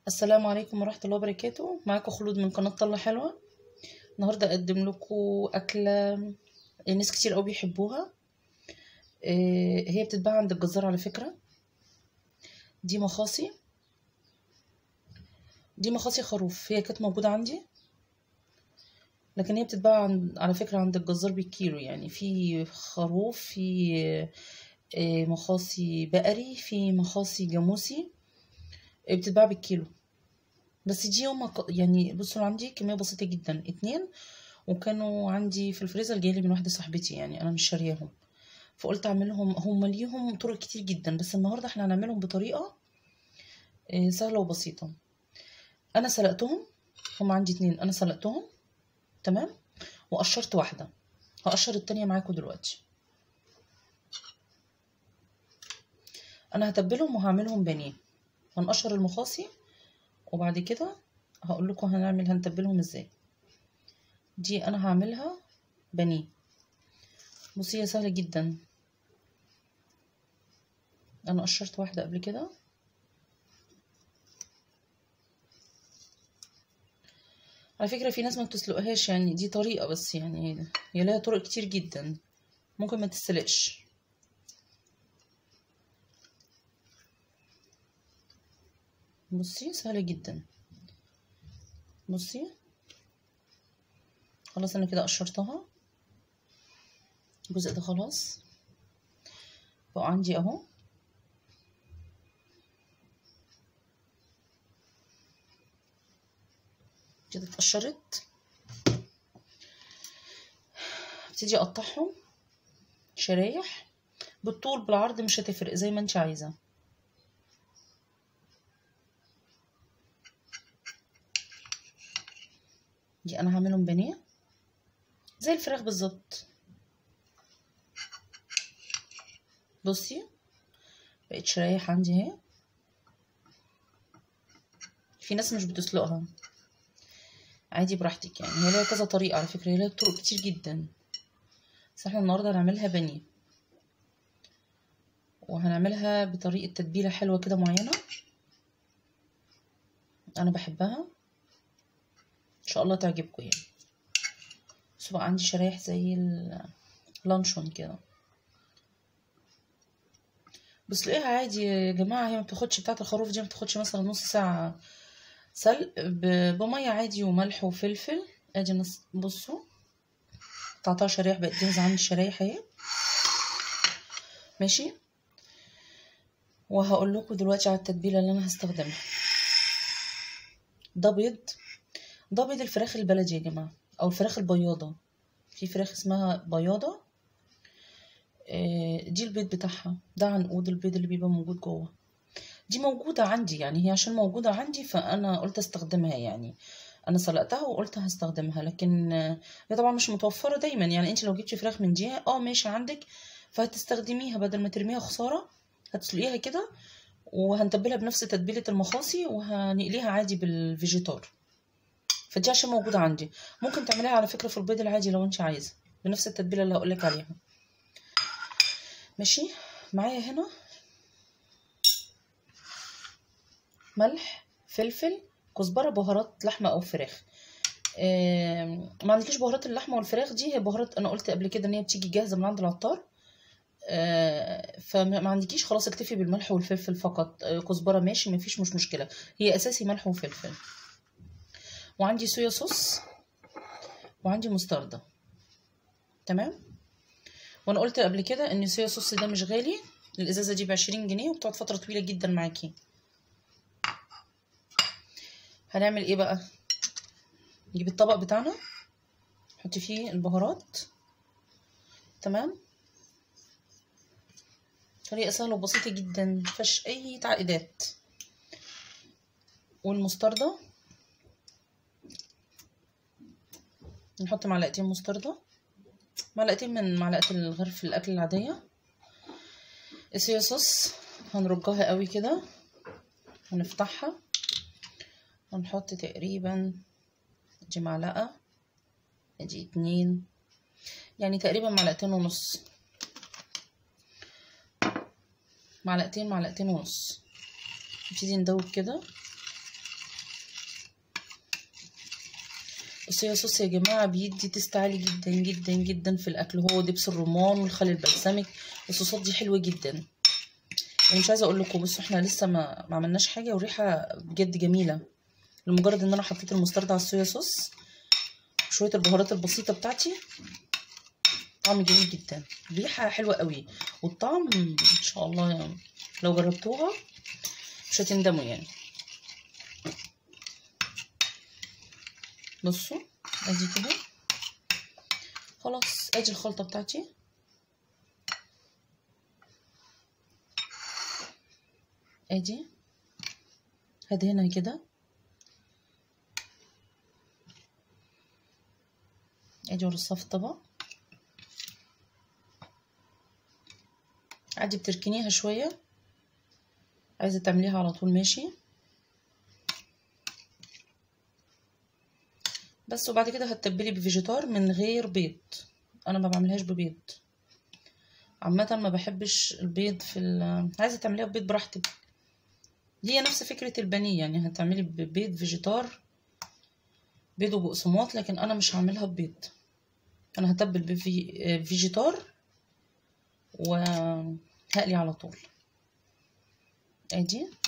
السلام عليكم ورحمة الله وبركاته معاكم خلود من قناة طلة حلوة النهاردة أقدم لكم أكلة ناس كتير قوي بيحبوها آه، هي بتتباع عند الجزار على فكرة دي مخاصي دي مخاصي خروف هي كانت موجودة عندي لكن هي بتتباع عند على فكرة عند الجزار بالكيلو يعني في خروف في آه، مخاصي بقري في مخاصي جاموسي آه، بتتباع بالكيلو بس دي هما ق- يعني بصوا عندي كمية بسيطة جدا اتنين وكانوا عندي في الفريزر جايلي من واحدة صاحبتي يعني أنا مش شارياهم فقلت أعملهم هما ليهم طرق كتير جدا بس النهاردة احنا هنعملهم بطريقة آه، سهلة وبسيطة أنا سلقتهم هما عندي اتنين أنا سلقتهم تمام وقشرت واحدة هقشر التانية معاكم دلوقتي أنا هتبلهم وهعملهم بانيه هنقشر المخاصي وبعد كده هقول لكم هنعمل هنتبلهم ازاي دي انا هعملها بانيه بصي هي سهله جدا انا قشرت واحده قبل كده على فكره في ناس ما بتسلقهاش يعني دي طريقه بس يعني هي لها طرق كتير جدا ممكن ما تسلقش بصي سهله جدا بصي خلاص انا كده قشرتها الجزء ده خلاص بقى عندي اهو كده اتقشرت ابتدي اقطعهم شرايح بالطول بالعرض مش هتفرق زي ما انت عايزه دي انا هعملهم بانيه زي الفراخ بالظبط بصي بقت شرايح عندي اهي في ناس مش بتسلقها عادي براحتك يعني هي لها كذا طريقة على فكرة هي لها طرق كتير جدا بس احنا النهاردة هنعملها بانيه وهنعملها بطريقة تتبيلة حلوة كده معينة انا بحبها ان شاء الله تعجبكم يعني بس بقى عندي شرايح زي اللانشون كده بس لقيها عادي يا جماعة هي ما بتاخدش بتاعة الخروف دي ما بتاخدش مثلا نص ساعة سلق ب- بمية عادي وملح وفلفل ادي نص بصوا قطعتها شرايح بقت جاهزة عندي الشرايح اهي ماشي وهقول لكم دلوقتي على التتبيلة اللي انا هستخدمها ده بيض ده بيض الفراخ البلدي يا جماعة او الفراخ البياضة في فراخ اسمها بياضة آه، دي البيض بتاعها ده عنقود البيض اللي بيبقى موجود جوه دي موجودة عندي يعني هي عشان موجودة عندي فأنا قلت استخدمها يعني أنا سلقتها وقلت هستخدمها لكن آه، هي طبعا مش متوفرة دايما يعني انت لو جبتي فراخ من دي اه ماشي عندك فهتستخدميها بدل ما ترميها خسارة هتسلقيها كده وهنتبلها بنفس تتبيلة المخاصي وهنقليها عادي بالفيجيتار فدي عشان موجودة عندي ممكن تعمليها على فكرة في البيض العادي لو انت عايزة بنفس التتبيلة اللي هقولك عليها ماشي معايا هنا ملح فلفل كزبرة بهارات لحمة أو فراخ آم، ما عندكيش بهارات اللحمة والفراخ دي هي بهارات أنا قلت قبل كده إن هي بتيجي جاهزة من عند العطار آه، فما ما عندكيش خلاص اكتفي بالملح والفلفل فقط آه، كزبرة ماشي مفيش مش مشكلة هي أساسي ملح وفلفل وعندي صويا صوص وعندي مستردة تمام وانا قلت قبل كده ان الصويا صوص ده مش غالي الازازه دي بعشرين جنيه وبتقعد فتره طويله جدا معاكي هنعمل ايه بقى نجيب الطبق بتاعنا نحط فيه البهارات تمام طريقه سهله وبسيطه جدا مفيهاش اي تعقيدات والمستردة نحط معلقتين مستردة معلقتين من معلقة الغرف الأكل العادية الصويا صوص هنرجها قوي كده ونفتحها ونحط تقريبا دي معلقة دي اتنين يعني تقريبا معلقتين ونص معلقتين معلقتين ونص نبتدي ندوب كده الصويا صوص يا جماعه بيدي تيست عالي جدا جدا جدا في الاكل هو دبس الرمان والخل البلسمك الصوصات دي حلوه جدا يعني مش عايزه اقول لكم بصوا احنا لسه ما, ما عملناش حاجه والريحه بجد جميله لمجرد ان انا حطيت المسترد على الصويا صوص شويه البهارات البسيطه بتاعتي طعم جميل جدا ريحه حلوه قوي والطعم ان شاء الله يعني لو جربتوها مش هتندموا يعني بصوا ادي كده خلاص ادي الخلطه بتاعتي ادي هدهنها كده ادي ورصها في الطبق عادي بتركنيها شويه عايزه تعمليها على طول ماشي بس وبعد كده هتتبلي بفيجيتار من غير بيض انا ما بعملهاش ببيض عامه ما بحبش البيض في ال- عايزه تعمليها ببيض براحتك هي نفس فكره البانيه يعني هتعملي ببيض فيجيتار بيض وبقسماط لكن انا مش هعملها ببيض انا هتبل بفيجيتار وهقلي على طول ادي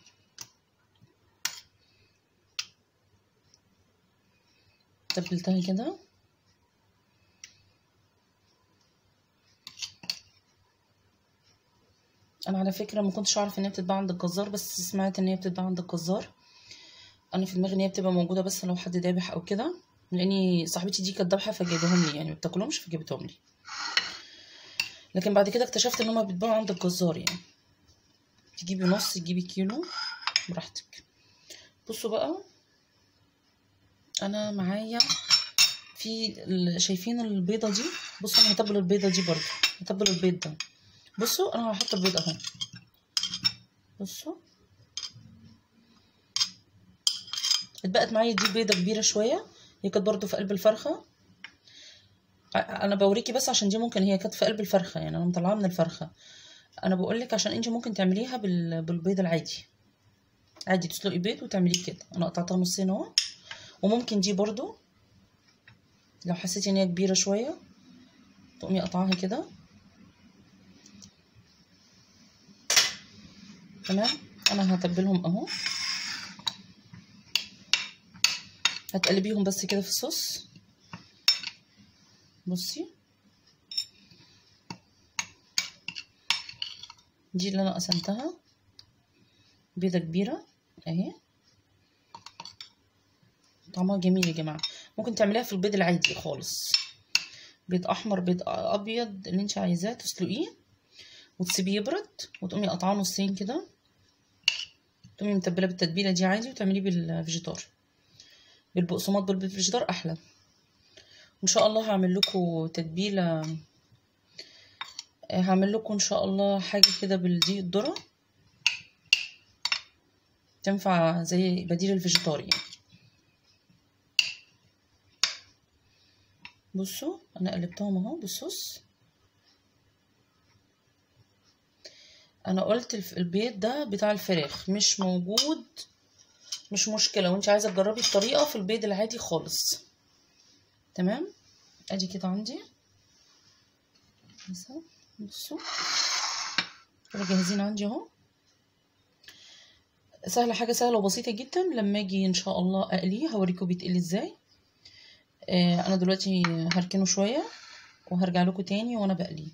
تبلتها كده انا على فكره ما كنتش اعرف ان هي بتتباع عند الجزار بس سمعت ان هي بتتباع عند الجزار انا في دماغي ان هي بتبقى موجوده بس لو حد ذابح او كده لاني صاحبتي دي كانت ذابحه فجايبهم لي يعني ما بتاكلهمش فجابتهم لي لكن بعد كده اكتشفت ان هما بيتباعوا عند الجزار يعني تجيبي نص تجيبي كيلو براحتك بصوا بقى انا معايا في ال- شايفين البيضه دي بصوا انا هتبل البيضه دي برضو هتبل البيض ده بصوا انا هحط البيض اهو بصوا اتبقت معايا دي بيضه كبيره شويه هي كانت برضو في قلب الفرخه ع- انا بوريكي بس عشان دي ممكن هي كانت في قلب الفرخه يعني انا مطلعاها من الفرخه انا بقولك عشان انت ممكن تعمليها بال... بالبيض العادي عادي تسلقي بيض وتعمليه كده انا قطعتها نصين اهو وممكن دي برضو لو حسيتي ان هي كبيره شويه تقومي قطعها كده تمام انا هتبلهم اهو هتقلبيهم بس كده في الصوص بصي دي اللي انا قسمتها بيضه كبيره اهي طعمها جميل يا جماعه ممكن تعمليها في البيض العادي خالص بيض احمر بيض ابيض اللي انت عايزاه تسلقيه وتسيبيه يبرد وتقومي قطعاه نصين كده تقومي متبله بالتتبيله دي عادي وتعمليه بالفيجيتار بالبقسماط بالفيجيتار احلى ان شاء الله هعمل لكم تتبيله هعمل لكم ان شاء الله حاجه كده بالدقيق الذره تنفع زي بديل الفيجيتار يعني بصوا انا قلبتهم اهو بالصوص انا قلت الف- البيض ده بتاع الفراخ مش موجود مش مشكله وانت عايزه تجربي الطريقه في البيض العادي خالص تمام ادي كده عندي مثلا بصوا كده جاهزين عندي اهو سهله حاجه سهله وبسيطه جدا لما اجي ان شاء الله اقليه هوريكم بيتقلي ازاي آه انا دلوقتي هركنه شويه وهرجع لكم تاني وانا بقليه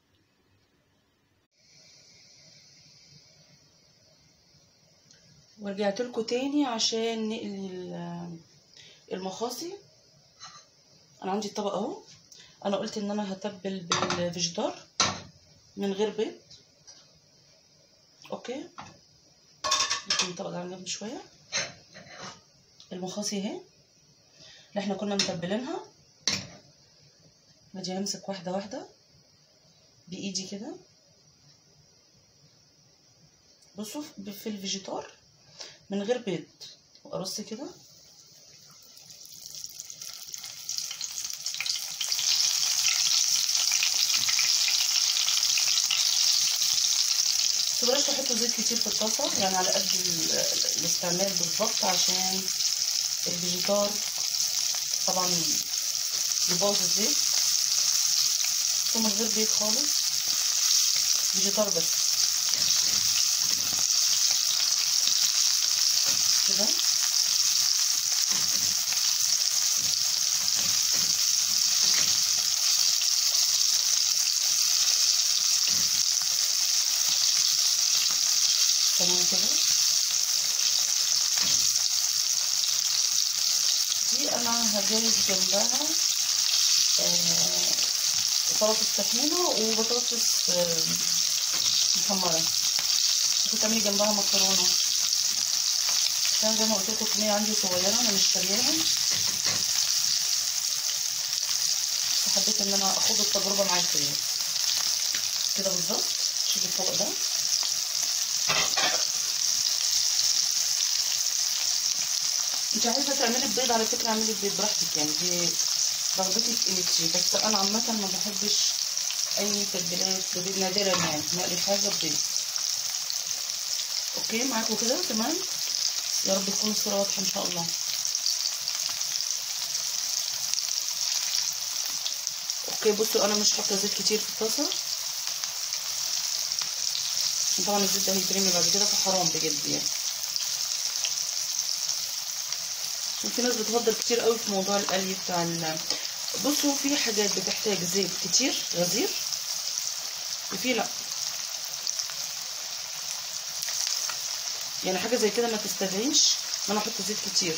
ورجعت لكم تاني عشان نقلي ال- المخاصي انا عندي الطبق اهو انا قلت ان انا هتبل بالفيجيتار من غير بيض اوكي نحط الطبق ده على جنب شويه المخاصي اهي اللي احنا كنا متبلينها باجي امسك واحده واحده بايدي كده بصوا في الفيجيتار من غير بيض وارص كده بس بلاش تحطوا زيت كتير في الطاسه يعني على قد ال- الاستعمال بالظبط عشان الفيجيتار طبعا يبوظ الزيت من غير بيض خالص فيجيتار بس كده تمام كده دي انا هجهز جنبها آه سلطة طحينة وبطاطس آه محمرة ممكن تعملي جنبها مكرونة عشان زي ما قلت لكم الكمية عندي صغيرة انا مش شارياها فحبيت ان انا اخد التجربة معاكم يعني كده بالظبط شوفي الطبق ده انت عايزه تعملي البيض على فكره اعملي البيض براحتك يعني دي رغبتك انت بس انا عامه ما بحبش اي تتبيلات بيض نادرا يعني نقلي حاجه بيض اوكي معاكم كده تمام يا رب تكون الصوره واضحه ان شاء الله اوكي بصوا انا مش حاطه زيت كتير في الطاسه طبعا الزيت ده هيترمي بعد كده فحرام بجد يعني وفي ناس بتفضل كتير قوي في موضوع القلي بتاع ال بصوا في حاجات بتحتاج زيت كتير غزير وفي لا يعني حاجه زي كده ما تستدعيش ان انا احط زيت كتير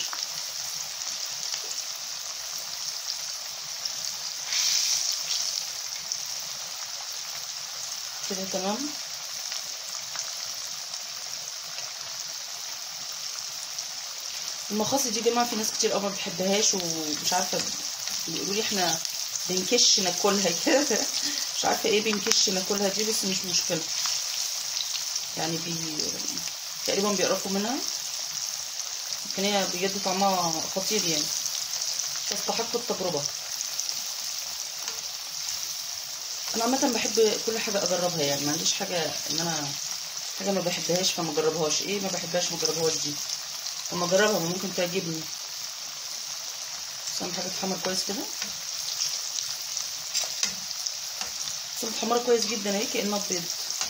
كده تمام المخاصي دي يا جماعه في ناس كتير قوي ما بتحبهاش ومش عارفه بيقولوا لي احنا بنكش ناكلها كده مش عارفه ايه بنكش ناكلها دي بس مش مشكله يعني بي تقريبا بيقرفوا منها لكن هي بجد طعمها خطير يعني تستحق التجربه انا عامه بحب كل حاجه اجربها يعني ما عنديش حاجه ان انا حاجه ما بحبهاش فما اجربهاش ايه ما بحبهاش ما اجربهاش دي لما اجربها ممكن تعجبني بس اهم حاجه تتحمر كويس كده بس متحمره كويس جدا اهي كانها بيض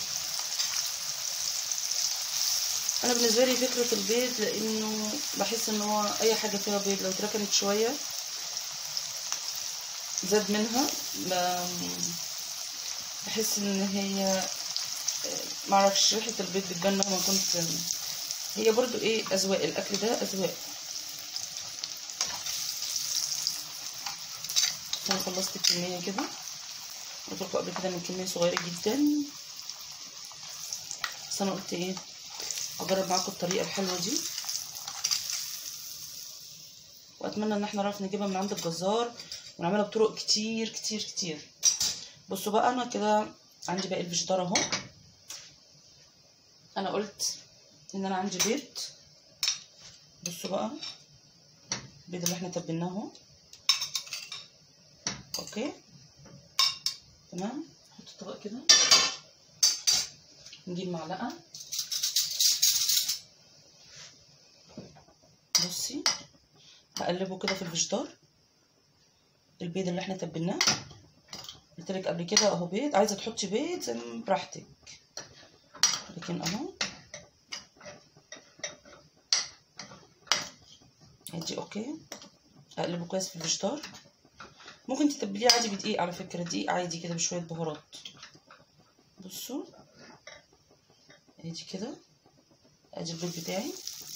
انا بالنسبه لي فكره البيض لانه بحس ان هو اي حاجه فيها بيض لو اتركنت شويه زاد منها بحس ان هي معرفش ريحه البيض بتبان مهما كنت هي برضو ايه اذواق الاكل ده اذواق انا خلصت الكميه كده قلت لكم قبل كده ان الكميه صغيره جدا بس انا قلت ايه اجرب معاكم الطريقه الحلوه دي واتمنى ان احنا نعرف نجيبها من عند الجزار ونعملها بطرق كتير كتير كتير بصوا بقى انا كده عندي باقي الفيجيتار اهو انا قلت ان انا عندي بيض بصوا بقى البيض اللي احنا تبلناه اهو اوكي تمام نحط الطبق كده نجيب معلقه بصي هقلبه كده في الفيجيتار البيض اللي احنا تبلناه قلت لك قبل كده اهو بيض عايزه تحطي بيض زي ما براحتك لكن اهو ادي اوكي اقلبه كويس في الفيجيتار ممكن تتبليه عادي بدقيق على فكره دقيق عادي كده بشويه بهارات بصوا ادي كده ادي البيض بتاعي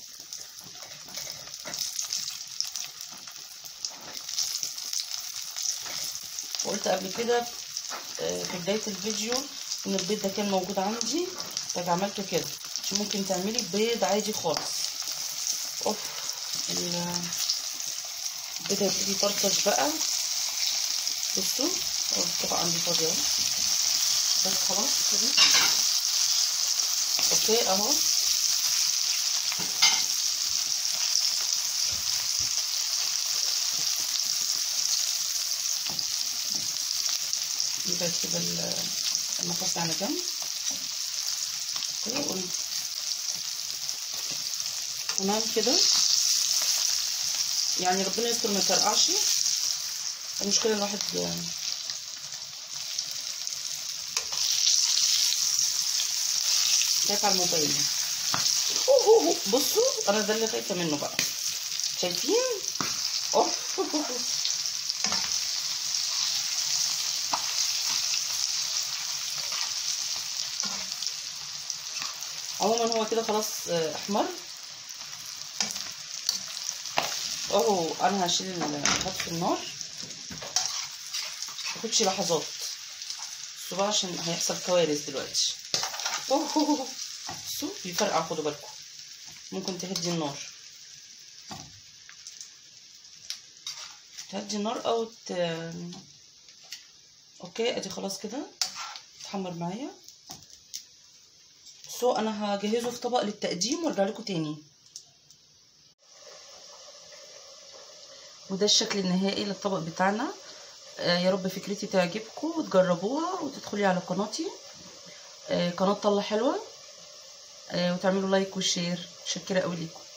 وقلت قبل كده في بدايه الفيديو ان البيض ده كان موجود عندي فعملته كده عشان ممكن تعملي بيض عادي خالص اوف البيض هيبتدي يطرطش بقى بصوا الطبق عندي فاضي اهو بس خلاص كده اوكي اهو يبقى كده المقص على جنب اوكي تمام كده يعني ربنا يستر ما يفرقعش المشكله الواحد شايف على الموبايل أوه أوه أوه. بصوا انا ده اللي خايفه منه بقى شايفين اوف عموما هو كده خلاص آه، احمر اهو انا هشيل ال- هطفي النار متاخدش لحظات بصوا بقى عشان هيحصل كوارث دلوقتي اوه هو هو. بصوا بيفرقع خدوا بالكم ممكن تهدي النار تهدي النار او ت... اوكي ادي خلاص كده اتحمر معايا سو انا هجهزه في طبق للتقديم وارجع لكم تاني وده الشكل النهائي للطبق بتاعنا آه يا رب فكرتي تعجبكم وتجربوها وتدخلي على قناتي آه قناه طلة حلوه آه وتعملوا لايك وشير متشكره قوي ليكم